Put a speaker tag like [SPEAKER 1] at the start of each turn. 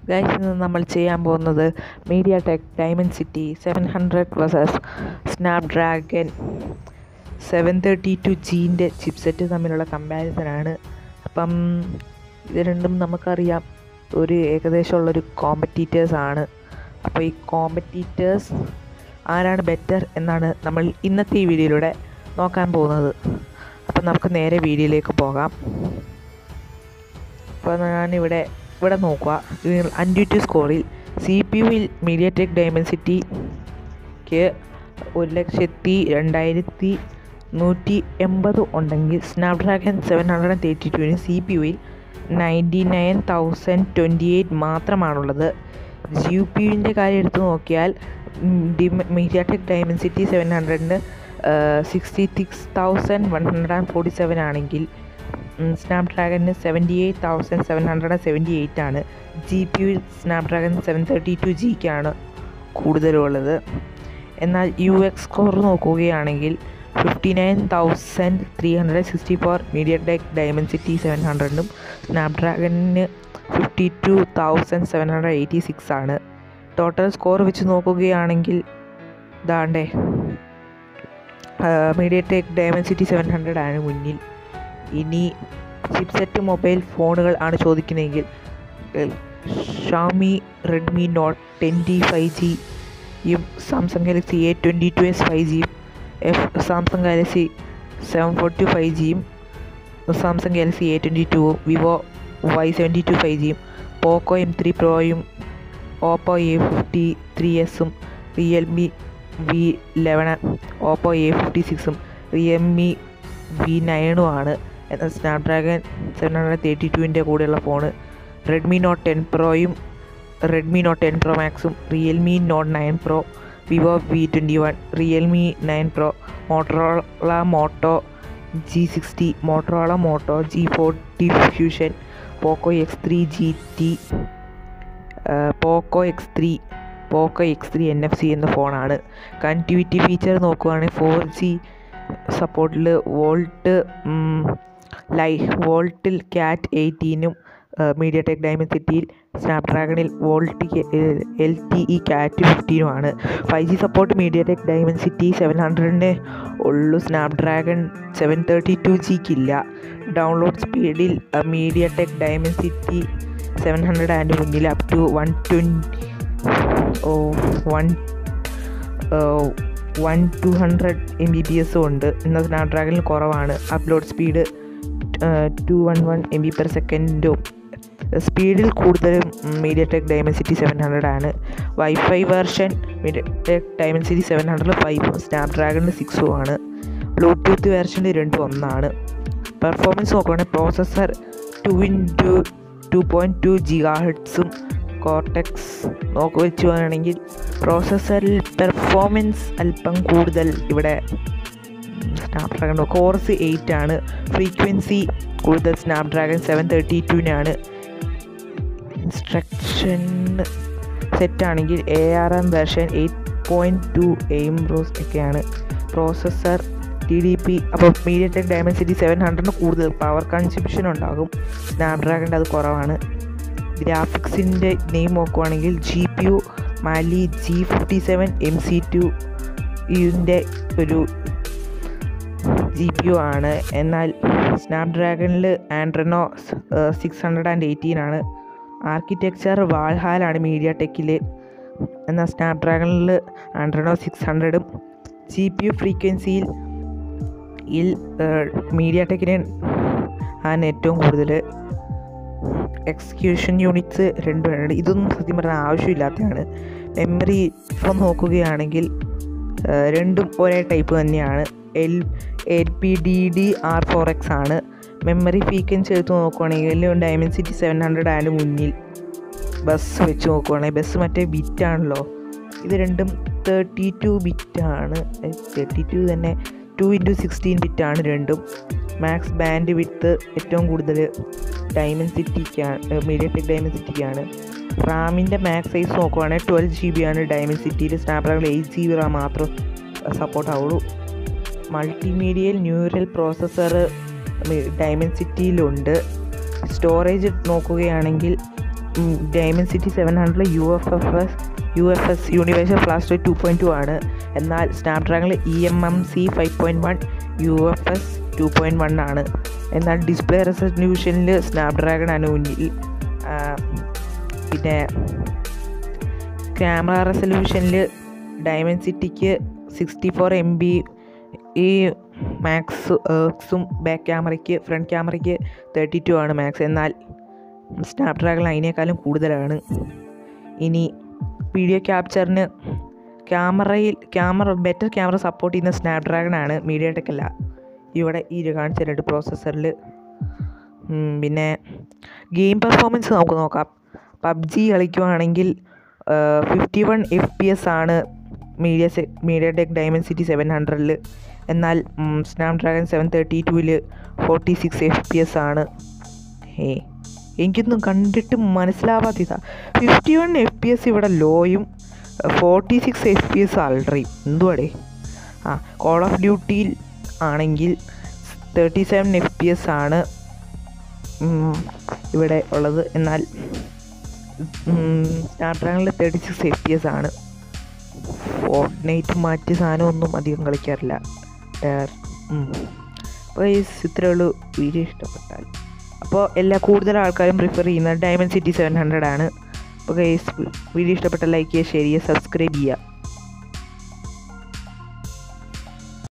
[SPEAKER 1] guys ഇന്ന് നമ്മൾ ചെയ്യാൻ പോകുന്നത് MediaTek Dimensity seven hundred versus Snapdragon seven thirty two ജീൻ്റെ ചിപ്സെറ്റ് തമ്മിലുള്ള കമ്പാരിസനാണ് അപ്പം ഇത് രണ്ടും നമുക്കറിയാം ഒരു ഏകദേശമുള്ളൊരു കോമ്പറ്റീറ്റേഴ്സ് ആണ് അപ്പോൾ ഈ കോമ്പറ്റീറ്റേഴ്സ് ആരാണ് ബെറ്റർ എന്നാണ് നമ്മൾ ഇന്നത്തെ ഈ വീഡിയോയിലൂടെ നോക്കാൻ പോകുന്നത് അപ്പം നമുക്ക് നേരെ വീഡിയോയിലേക്ക് പോകാം അപ്പോൾ ഞാനിവിടെ ഇവിടെ നോക്കുക അൻഡ്യൂറ്റി സ്കോറിൽ സി പി യുവിൽ മീഡിയ ടെക് ഡയമൻസിറ്റിക്ക് ഒരു ലക്ഷത്തി രണ്ടായിരത്തി നൂറ്റി എൺപത് ഉണ്ടെങ്കിൽ Snapdragon seven hundred and thirty ടുവിന് സി പി യുവിൽ ninety nine thousand twenty eight മാത്രമാണുള്ളത് ജി യു പി യുവിൻ്റെ കാര്യം എടുത്ത് നോക്കിയാൽ മീഡിയ ടെക് ഡയമൻസിറ്റി സെവൻ ഹൺഡ്രഡിന് sixty six thousand one hundred and forty seven ആണെങ്കിൽ സ്നാപ്ഡ്രാഗണിന് seventy eight thousand seven hundred and seventy eight ആണ് G P U Snapdragon seven thirty to ജിക്കാണ് കൂടുതലുള്ളത് എന്നാൽ യു എക്സ് സ്കോർ നോക്കുകയാണെങ്കിൽ fifty nine thousand three hundred sixty four MediaTek Dimensity seven ഹൺഡ്രഡിനും സ്നാപ്ഡ്രാഗണിന് fifty two thousand seven hundred eighty six ആണ് total score വെച്ച് നോക്കുകയാണെങ്കിൽ ദാണ്ടേ MediaTek Dimensity seven hundred ആണ് മുന്നിൽ ഇനി ചിപ്സെറ്റ് മൊബൈൽ ഫോണുകൾ ആണ് ചോദിക്കുന്നതെങ്കിൽ Xiaomi Redmi Note ten T five ജിയും Samsung Galaxy A twenty two S five ജിയും F Samsung Galaxy seven forty five ജിയും Samsung Galaxy A twenty two Vivo Y seventy two five ജിയും Poco M three പ്രോയും Oppo A fifty three എസും Realme V eleven Oppo A fifty സിക്സും Realme V നയണും ആണ് എന്നാൽ Snapdragon seven hundred thirty ടുവിൻ്റെ കൂടെയുള്ള ഫോണ് റെഡ്മി നോട്ട് ടെൻ പ്രോയും റെഡ്മി നോട്ട് ടെൻ പ്രോ മാക്സും Realme Note nine Pro Vivo V twenty one Realme nine Pro Motorola Moto G sixty Motorola Moto G forty Fusion Poco X three G T Poco X three Poco X three N F C എന്ന ഫോണാണ് connectivity feature നോക്കുകയാണെങ്കിൽ four G സപ്പോർട്ടിൽ VoLTE ലൈ വോൾട്ടിൽ Cat എയ്റ്റീനും MediaTek ഡയമൻസിറ്റിയിൽ സ്നാപ്ഡ്രാഗണിൽ VoLTE L T E Cat ഫിഫ്റ്റീനുമാണ് five G support MediaTek Dimensity seven ഹൺഡ്രഡിന് ഉള്ളൂ സ്നാപ്ഡ്രാഗൺ സെവൻ തേർട്ടി ടു ജിക്കില്ല ഡൗൺലോഡ് സ്പീഡിൽ MediaTek Dimensity seven hundred and മുന്നിൽ up to one twenty one one two hundred M B B എസും ഉണ്ട് എന്നാൽ സ്നാപ്ഡ്രാഗണിൽ കുറവാണ് upload speed two one one M B per സെക്കൻഡും സ്പീഡിൽ കൂടുതലും MediaTek Dimensity seven hundred ആണ് wifi version MediaTek Dimensity seven hundred ഫൈവും സ്നാപ്ഡ്രാഗണിൽ സിക്സും ആണ് ബ്ലൂടൂത്ത് വേർഷനിൽ രണ്ടും ഒന്നാണ് പെർഫോമൻസ് നോക്കുകയാണെങ്കിൽ processor two into two point two giga ഹെഡ്സും കോർട്ടെക്സ് നോക്കി വെച്ച് പറയുകയാണെങ്കിൽ പ്രോസസ്സറിൽ പെർഫോമൻസ് അല്പം കൂടുതൽ ഇവിടെ സ്നാപ്ഡ്രാഗൺ കോർസ് എയ്റ്റ് ആണ് ഫ്രീക്വൻസി കൂടുതൽ സ്നാപ്ഡ്രാഗൺ സെവൻ തേർട്ടി ടുവിനാണ് ഇൻസ്ട്രക്ഷൻ സെറ്റ് ആണെങ്കിൽ A R M version eight point two എയിം റോസ് ഒക്കെയാണ് പ്രോസസ്സർ ടി ഡി പി അപ്പോൾ മീഡിയ ടെക് ഡയമൻസിറ്റി സെവൻ ഹൺഡ്രഡിന് കൂടുതൽ പവർ കൺസ്യൂപ്ഷൻ ഉണ്ടാകും സ്നാപ്ഡ്രാഗണിൻ്റെ അത് കുറവാണ് ഗ്രാഫിക്സിൻ്റെ നെയിം നോക്കുവാണെങ്കിൽ G P U Mali G fifty seven M C two ഇതിൻ്റെ ഒരു ജി പി യു ആണ് എന്നാൽ സ്നാപ്ഡ്രാഗണിൽ Adreno six hundred and eighteen ആണ് ആർക്കിടെക്ചർ വാൾഹാലാണ് മീഡിയ ടെക്കിൽ എന്നാൽ സ്നാപ്ഡ്രാഗണിൽ ആൻഡ്രനോ സിക്സ് ഹൺഡ്രഡും ജി പി യു ഫ്രീക്വൻസിയിൽ ഇൽ മീഡിയ ടെക്കിന് ആണ് ഏറ്റവും കൂടുതൽ എക്സിക്യൂഷൻ യൂണിറ്റ്സ് രണ്ടുമാണ് ഇതൊന്നും സത്യം പറഞ്ഞാൽ ആവശ്യമില്ലാത്തതാണ് മെമ്മറി ഇപ്പോൾ നോക്കുകയാണെങ്കിൽ രണ്ടും ഒരേ ടൈപ്പ് തന്നെയാണ് L L P D D R four X ആണ് മെമ്മറി ഫ്രീക്വൻസി എടുത്ത് നോക്കുവാണെങ്കിൽ ഡയമൻസിറ്റി സെവൻ ഹൺഡ്രഡ് ആണ് മുന്നിൽ ബസ് വെച്ച് നോക്കുവാണെങ്കിൽ ബസ് മറ്റേ ബിറ്റാണല്ലോ ഇത് രണ്ടും തേർട്ടി ടു ബിറ്റാണ് തേർട്ടി ടു തന്നെ ടു ഇൻറ്റു സിക്സ്റ്റീൻ ബിറ്റാണ് രണ്ടും മാക്സ് ബാൻഡ് വിത്ത് ഏറ്റവും കൂടുതൽ ഡയമൻസിറ്റിക്കാണ് മീഡിയ ടെക് ഡയമൻസിറ്റിക്കാണ് റാമിൻ്റെ മാക്സ് സൈസ് നോക്കുവാണെങ്കിൽ ട്വൽവ് ജി ബി ആണ് ഡയമൻസിറ്റിയിൽ Snapdragon eight G B RAM മാത്രം സപ്പോർട്ട് ആവുള്ളൂ മൾട്ടിമീഡിയൽ ന്യൂറൽ പ്രോസസ്സർ ഡയമൻസിറ്റിയിലുണ്ട് സ്റ്റോറേജ് നോക്കുകയാണെങ്കിൽ Dimensity seven hundred U F F S U F S universal flash rate two point two ആണ് എന്നാൽ സ്നാപ്ഡ്രാഗണിൽ E M M C five point one U F S two point one ആണ് എന്നാൽ display റെസൊല്യൂഷനിൽ Snapdragon ആണ് മുന്നിൽ ആ, പിന്നെ ക്യാമറ റെസൊല്യൂഷനിൽ ഡയമണ്ട് സിറ്റിക്ക് സിക്സ്റ്റി ഫോർ എം ബി ഈ മാക്സ് എക്സും ബാക്ക് ക്യാമറയ്ക്ക് ഫ്രണ്ട് ക്യാമറയ്ക്ക് തേർട്ടി ടു ആണ് മാക്സ് എന്നാൽ സ്നാപ്ഡ്രാഗൺ അതിനേക്കാളും കൂടുതലാണ് ഇനി വീഡിയോ ക്യാപ്ചറിന് ക്യാമറയിൽ ക്യാമറ ബെറ്റർ ക്യാമറ സപ്പോർട്ട് ചെയ്യുന്ന സ്നാപ്ഡ്രാഗൺ ആണ് മീഡിയ ടെക് അല്ല ഇവിടെ ഈ ഒരു കാണിച്ച രണ്ട് പ്രോസസ്സറിൽ പിന്നെ ഗെയിം പെർഫോമൻസ് നമുക്ക് നോക്കാം പബ്ജി കളിക്കുവാണെങ്കിൽ fifty one F P S ആണ് മീഡിയ സെ MediaTek Dimensity seven ഹൺഡ്രഡിൽ എന്നാൽ സ്നാപ്ഡ്രാഗൺ സെവൻ തേർട്ടി ടുവിൽ forty six F P S ആണ് ഏ എനിക്കൊന്നും കണ്ടിട്ട് മനസ്സിലാവാത്തതാ fifty one F P S ഇവിടെ ലോയും forty six F P S അൾട്രയും എന്തുവാടേ ആ കോൾ ഓഫ് ഡ്യൂട്ടിയിൽ ആണെങ്കിൽ thirty seven F P S ആണ് ഉം, ഇവിടെ ഉള്ളത് എന്നാൽ സ്നാപ്ഡ്രാഗണിൽ thirty six F P S ആണ് ഫോർട്ട്നൈറ്റ് മാറ്റിയ സാധനമൊന്നും അധികം കളിക്കാറില്ല അപ്പോൾ ഈ ഇത്രയേ ഉള്ളൂ വീഡിയോ ഇഷ്ടപ്പെട്ടാൽ അപ്പോൾ എല്ലാ കൂടുതൽ ആൾക്കാരും പ്രിഫർ ചെയ്യുന്നത് ഡയമണ്ട് സിറ്റി സെവൻ ഹൺഡ്രഡ് ആണ് അപ്പോൾ ഗൈസ് വീഡിയോ ഇഷ്ടപ്പെട്ട ലൈക്ക് ചെയ്യുക ഷെയർ ചെയ്യുക സബ്സ്ക്രൈബ് ചെയ്യുക